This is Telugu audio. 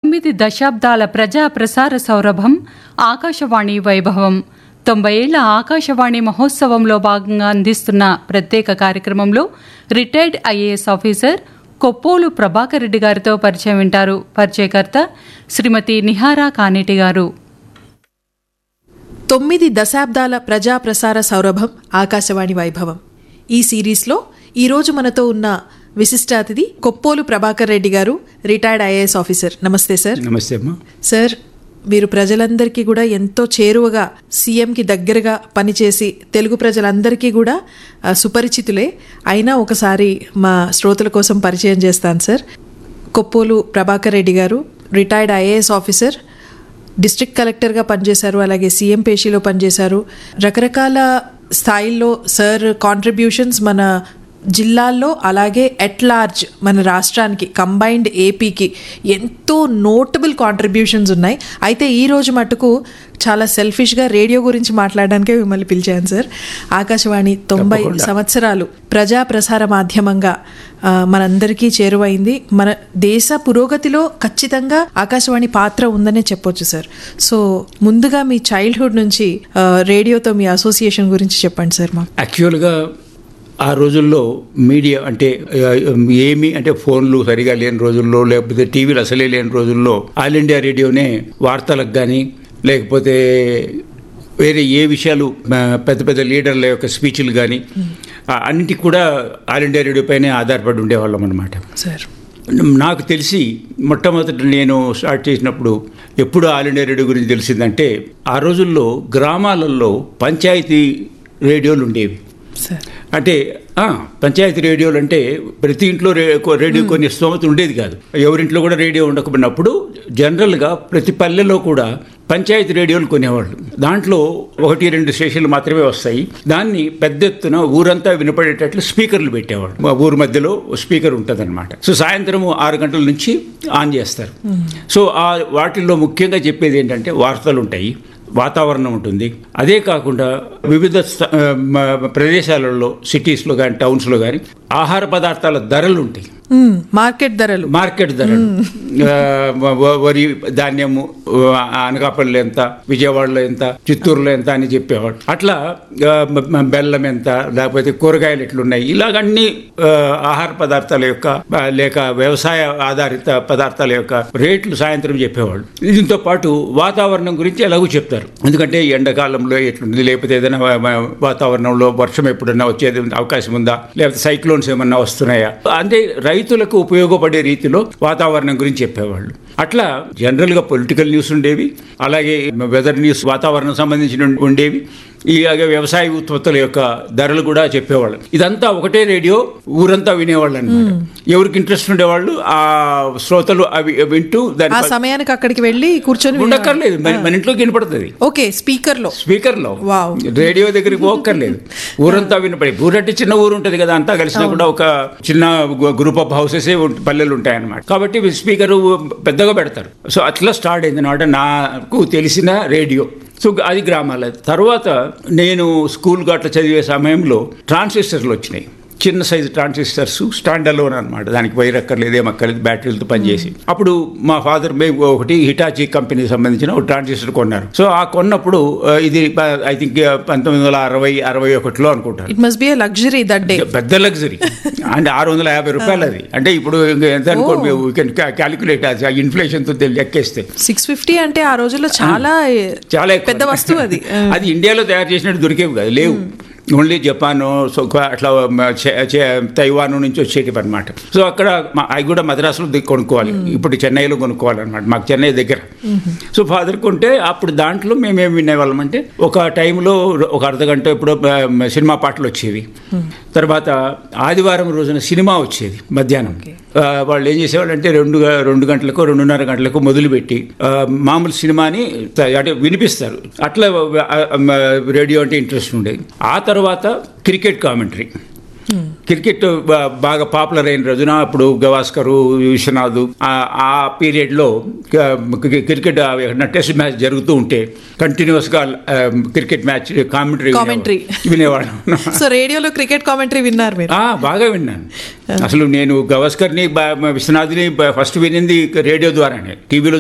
తొమ్మిది దశాబ్దాల ప్రజా ప్రసార సౌరభం ఆకాశవాణి వైభవం తొంభై ఏళ్ల ఆకాశవాణి మహోత్సవంలో భాగంగా అందిస్తున్న ప్రత్యేక కార్యక్రమంలో retired IAS officer Koppolu Prabhakar Reddy గారితో పరిచయం వింటారు పరిచయకర్త శ్రీమతి నిహారా కానేటి గారు తొమ్మిది దశాబ్దాల ప్రజా ప్రసార సౌరభం ఆకాశవాణి వైభవం ఈ సిరీస్లో ఈరోజు మనతో ఉన్న విశిష్ట అతిథి కొప్పోలు Prabhakar Reddy garu retired IAS officer నమస్తే సార్ నమస్తే అమ్మా సార్ మీరు ప్రజలందరికీ కూడా ఎంతో చేరువగా సీఎంకి దగ్గరగా పనిచేసి తెలుగు ప్రజలందరికీ కూడా ఆ, సుపరిచితులే అయినా ఒకసారి మా శ్రోతల కోసం పరిచయం చేస్తాను sir కొప్పోలు Prabhakar Reddy garu retired IAS officer district కలెక్టర్గా పనిచేశారు అలాగే సీఎం పేషీలో పనిచేశారు రకరకాల స్థాయిల్లో సార్ కాంట్రిబ్యూషన్స్ మన జిల్లాల్లో అలాగే ఎట్ లార్జ్ మన రాష్ట్రానికి కంబైన్డ్ ఏపీకి ఎంతో నోటబుల్ కాంట్రిబ్యూషన్స్ ఉన్నాయి అయితే ఈ రోజు మటుకు చాలా సెల్ఫిష్గా రేడియో గురించి మాట్లాడడానికే మిమ్మల్ని పిలిచాను సార్ ఆకాశవాణి తొంభై తప్పకుండా. సంవత్సరాలు ప్రజా ప్రసార మాధ్యమంగా ఆ, మనందరికీ చేరువైంది మన దేశ పురోగతిలో ఖచ్చితంగా ఆకాశవాణి పాత్ర ఉందనే చెప్పొచ్చు సార్ సో ముందుగా మీ చైల్డ్హుడ్ నుంచి ఆ, రేడియోతో మీ అసోసియేషన్ గురించి చెప్పండి సార్ మాకు యాక్చువల్గా ఆ రోజుల్లో మీడియా అంటే ఆ, ఏమి అంటే ఫోన్లు సరిగా లేని రోజుల్లో లేకపోతే టీవీలు అసలే లేని రోజుల్లో ఆల్ ఇండియా రేడియోనే వార్తలకు కానీ లేకపోతే వేరే ఏ విషయాలు ఆ, పెద్ద పెద్ద లీడర్ల యొక్క స్పీచ్లు కానీ అన్నిటికి కూడా ఆల్ ఇండియా రేడియో పైనే ఆధారపడి ఉండేవాళ్ళం అనమాట సార్ నాకు తెలిసి మొట్టమొదటి నేను స్టార్ట్ చేసినప్పుడు ఎప్పుడు ఆల్ ఇండియా రేడియో గురించి తెలిసిందంటే ఆ రోజుల్లో గ్రామాలలో పంచాయతీ రేడియోలు ఉండేవి సార్ అంటే ఆ, పంచాయతీ రేడియోలు అంటే ప్రతి ఇంట్లో రే- కొ- రేడియో కొన్ని స్తోమత ఉండేది కాదు ఎవరింట్లో కూడా రేడియో ఉండకపోయినప్పుడు జనరల్గా ప్రతి పల్లెలో కూడా పంచాయతీ రేడియోలు కొనేవాళ్ళు దాంట్లో ఒకటి రెండు స్టేషన్లు మాత్రమే వస్తాయి దాన్ని పెద్ద ఎత్తున ఊరంతా వినపడేటట్లు స్పీకర్లు పెట్టేవాళ్ళు మా ఊరు మధ్యలో స్పీకర్ ఉంటుంది సో సాయంత్రం ఆరు గంటల నుంచి ఆన్ చేస్తారు సో ఆ వాటిల్లో ముఖ్యంగా చెప్పేది ఏంటంటే వార్తలు ఉంటాయి వాతావరణం ఉంటుంది అదే కాకుండా వివిధ స్థ- ఆ, మ- ప్రదేశాలలో సిటీస్లో కానీ టౌన్స్లో కానీ ఆహార పదార్థాల ధరలు ఉంటాయి మ్మ్. మార్కెట్ ధరలు మార్కెట్ ధరలు ఆ, వ- వరి ధాన్యము ఆ, అనకాపల్లిలో ఎంత విజయవాడలో ఎంత చిత్తూరులో ఎంత అని చెప్పేవాడు అట్లా ఆ, మ- మ- బెల్లం ఎంత లేకపోతే కూరగాయలు ఎట్లున్నాయి ఇలాగన్ని ఆ, ఆహార పదార్థాల యొక్క ఆ, లేక వ్యవసాయ ఆధారిత పదార్థాల యొక్క రేట్లు సాయంత్రం చెప్పేవాళ్ళు దీంతో పాటు వాతావరణం గురించి ఎలాగో చెప్తారు ఎందుకంటే ఎండాకాలంలో ఎట్లుంది లేకపోతే ఏదైనా వా- వా- వాతావరణంలో వర్షం ఎప్పుడన్నా వచ్చేది అవకాశం ఉందా లేకపోతే సైక్లోన్స్ ఏమన్నా వస్తున్నాయా అంటే రైతులకు ఉపయోగపడే రీతిలో వాతావరణం గురించి చెప్పేవాళ్ళు అట్లా జనరల్గా పొలిటికల్ న్యూస్ ఉండేవి అలాగే వెదర్ న్యూస్ వాతావరణం సంబంధించిన ఉండేవి ఇలాగే వ్యవసాయ ఉత్పత్తుల యొక్క ధరలు కూడా చెప్పేవాళ్ళు ఇదంతా ఒకటే రేడియో ఊరంతా వినేవాళ్ళు అనమాట ఎవరికి ఇంట్రెస్ట్ ఉండేవాళ్ళు ఆ శ్రోతలు అవి వింటూ ఆ దాని సమయానికి అక్కడికి వెళ్ళి కూర్చొని వినేవాళ్ళు. ఉండక్కర్లేదు మన మన ఇంట్లో వినపడుతుంది ఓకే స్పీకర్ లో స్పీకర్లో వావ్. రేడియో దగ్గరికి పోక్కర్లేదు ఊరంతా వినపడి ఊరంటే చిన్న ఊరు ఉంటుంది కదా అంతా కలిసినా కూడా ఒక చిన్న గ్రూప్ ఆఫ్ హౌసెస్ పల్లెలు ఉంటాయన్నమాట కాబట్టి స్పీకర్ పెద్దగా పెడతారు సో అట్లా స్టార్ట్ అయింది అనమాట నాకు తెలిసిన రేడియో సో అది గ్రామాల తర్వాత నేను స్కూల్ అట్లా చదివే సమయంలో ట్రాన్సిస్టర్లు వచ్చినాయి చిన్న సైజు ట్రాన్సిస్టర్స్ స్టాండ్ అలోన్ అనమాట దానికి వైర్ అక్కర్లేదు ఏం అక్కర్లేదు బ్యాటరీలతో పనిచేసి అప్పుడు మా ఫాదర్ మేము ఒకటి హిటాచీ కంపెనీకి సంబంధించిన ఒక ట్రాన్సిస్టర్ కొన్నారు సో ఆ కొన్నప్పుడు ఆ, ఇది ఐ థింక్ పంతొమ్మిది వందల అరవై అరవై ఒకటిలో అనుకుంటాను it must be a luxury that day పెద్ద లగ్జరీ అంటే ఆరు వందల యాభై రూపాయలు అది అంటే ఇప్పుడు ఇంకా ఎంత అనుకోండి క్యాలిక్యులేట్ ఇన్ఫ్లేషన్ తో లెక్కేస్తే సిక్స్ ఫిఫ్టీ అంటే ఆ రోజుల్లో చాలా చాలా ఎక్కువ. పెద్ద వస్తువు అది అది ఇండియాలో తయారు చేసినట్టు దొరికేవి కాదు లేవు ఓన్లీ జపాన్ సో అట్లా మ, చే- చే- తైవాన్ నుంచి వచ్చేటివి అనమాట సో అక్కడ మా- అవి కూడా మద్రాసులో దిగి కొనుక్కోవాలి ఇప్పుడు చెన్నైలో కొనుక్కోవాలన్నమాట మాకు చెన్నై దగ్గర సో ఫాదర్ కొంటే అప్పుడు దాంట్లో మేమేం వినేవాళ్ళం అంటే ఒక టైంలో ఒక అర్ధ గంట ఇప్పుడు సినిమా పాటలు వచ్చేవి తర్వాత ఆదివారం రోజున సినిమా వచ్చేది మధ్యాహ్నం ఆ, వాళ్ళు ఏం చేసేవాళ్ళు అంటే రెండు గ- రెండు గంటలకు రెండున్నర గంటలకు మొదలుపెట్టి ఆ, మామూలు సినిమాని త- అంటే వినిపిస్తారు అట్లా ఆ, ఆ, రేడియో అంటే ఇంట్రెస్ట్ ఉండేది ఆ తర్వాత క్రికెట్ కామెంటరీ క్రికెట్ బా- బాగా పాపులర్ అయిన రోజున అప్పుడు గవాస్కరు విశ్వనాథ్ ఆ- ఆ పీరియడ్లో క్రికెట్ టెస్ట్ మ్యాచ్ జరుగుతూ ఉంటే కంటిన్యూస్గా క్రికెట్ మ్యాచ్ కామెంటరీ Commentary. వినేవాళ్ళం సో రేడియోలో క్రికెట్ కామెంటరీ విన్నారు మీరు ఆ, బాగా విన్నాను అసలు నేను గవాస్కర్ని బా- విశ్వనాథ్ని బా- ఫస్ట్ వినింది రేడియో ద్వారానే టీవీలో